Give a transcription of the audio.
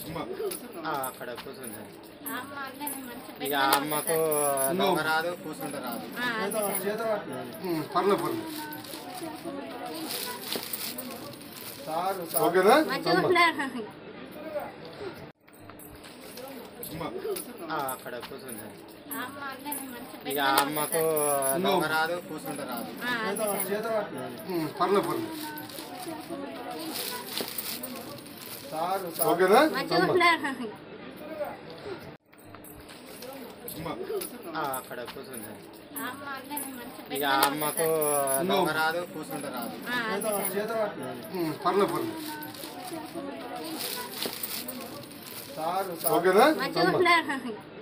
ఆ, అక్కడ కూర్చుంది ఇక అమ్మకు దొంగ రాదు కూర్చుంటే రాదు పర్లే పర్లే ఓకేనా ఆ, అక్కడ కూర్చుంది ఇక అమ్మకు దొంగ రాదు కూర్చుంటే రాదు పర్లే పర్లే ఓకేనా ఆ, అక్కడ కూర్చుంది ఇక అమ్మకు దొంగ రాదు కూర్చుంటే రాదు పర్లే పర్లే ఓకేనా